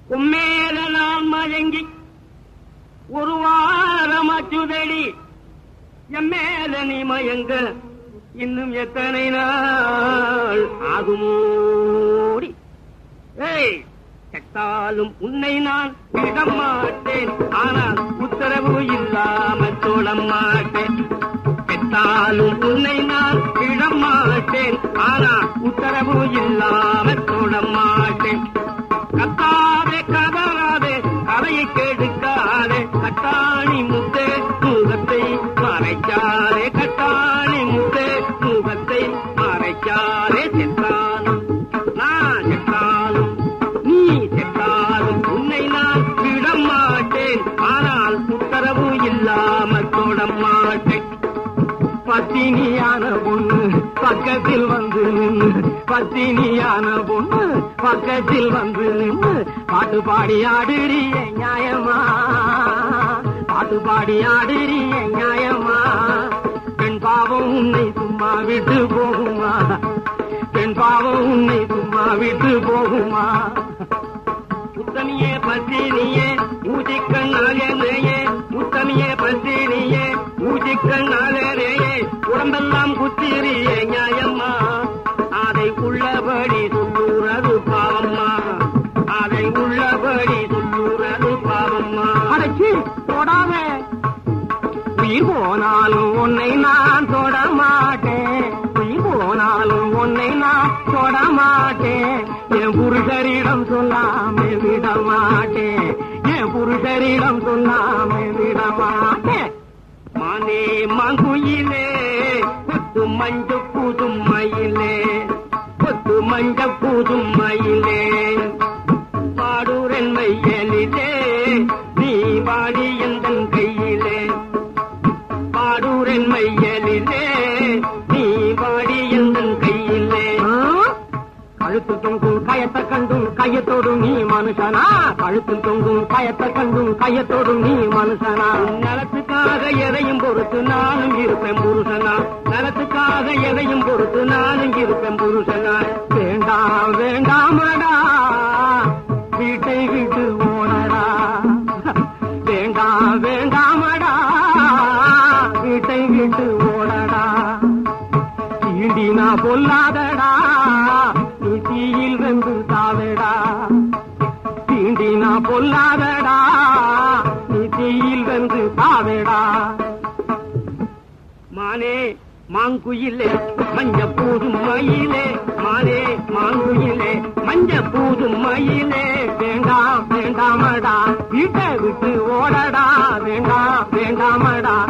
உம்மேல நான் மயங்கி ஒரு வாரம் அச்சுதடி எம்மேல நீ மயங்க இன்னும் எத்தனை நாள் ஆகுமோடி ஏய் கெட்டாலும் உன்னை நான் விட மாட்டேன் ஆனால் உத்தரவு இல்லாமல் தொட மாட்டேன் கெட்டாலும் உன்னை நான் விட மாட்டேன் ஆனால் உத்தரவு இல்லாமல் தொட மாட்டேன் கத்தாதே கதறாதே கதையை கெடுக்காதே கட்டாணி முத்தே முகத்தை மறைக்காதே கட்டாணி முத்தே முகத்தை மறைக்காதே சென்றாலும் நான் சென்றாலும் நீ சென்றாலும் உன்னை நான் விட மாட்டேன் ஆனால் உத்தரவு இல்லாமல் தொட மாட்டேன் பத்தினியான பொண்ணு பக்கத்தில் வந்து நின்று பத்தினியான பொண்ணு பக்கத்தில் வந்து நின்று பாட்டு பாடி ஆடுறிய நியாயமா பாட்டு பாடி ஆடுறிய நியாயமா பெண் பாவம் உன்னை சும்மா விட்டு போகுமா பெண் பாவம் உன்னை சும்மா விட்டு போகுமா உத்தமியே பத்தினியே ஊதிக்கண்ணாலேயே உத்தமியே பத்தினியே ஊதிக்கண்ணாலேயே உடம்பெல்லாம் குத்திரியே நியாயம்மா அதை உள்ளபடி சொல்லுறது பாவம்மா அதை உள்ளபடி சொல்லுறது பாவம்மா அடைச்சி தொடாத உயிர் போனாலும் உன்னை நான் தொட மாட்டேன் உயிர் போனாலும் உன்னை நான் தொட மாட்டேன் என் புருஷரிடம் சொல்லாம விட மாட்டேன் என் புருஷரிடம் சொல்லாம விட மாட்டேன் மானே மங்குயிலே கொத்து மஞ்ச புதுமையிலே கொத்து மஞ்ச புதுமையிலே பாடுரன் மையலிலே நீ வாடி எந்தன் கையிலே பாடூரன் மையலிலே நீ வாடி எந்தன் கையிலே கழுத்து தொங்கும் கயத்தை கண்டும் கையத்தோடும் நீ மனுஷனா கழுத்து தொங்கும் கயத்தை கண்டும் கையத்தோடும் நீ மனுஷனா நலத்துக்காக எதையும் பொறுத்து நானும் இருப்பேன் புருஷனா நலத்துக்காக எதையும் பொறுத்து நானும் இருப்பேன் புருஷனா வேண்டாம் வேண்டாமடா வீட்டை விட்டு ஓடடா வேண்டாம் வேண்டாமடா வீட்டை விட்டு ஓடடா தீண்டினா பொல்லாதடா நீ தீயில் வெந்து தாவடா தீண்டினா பொல்லாதடா நீ தீயில் வெந்து தாவடா மானே மாங்குயிலே மஞ்ச பூதும் மயிலே மானே மாங்குயிலே மஞ்ச பூதும் மயிலே வேண்டாம் வேண்டாமடா வீட்டை விட்டு ஓடடா வேண்டாம் வேண்டாமடா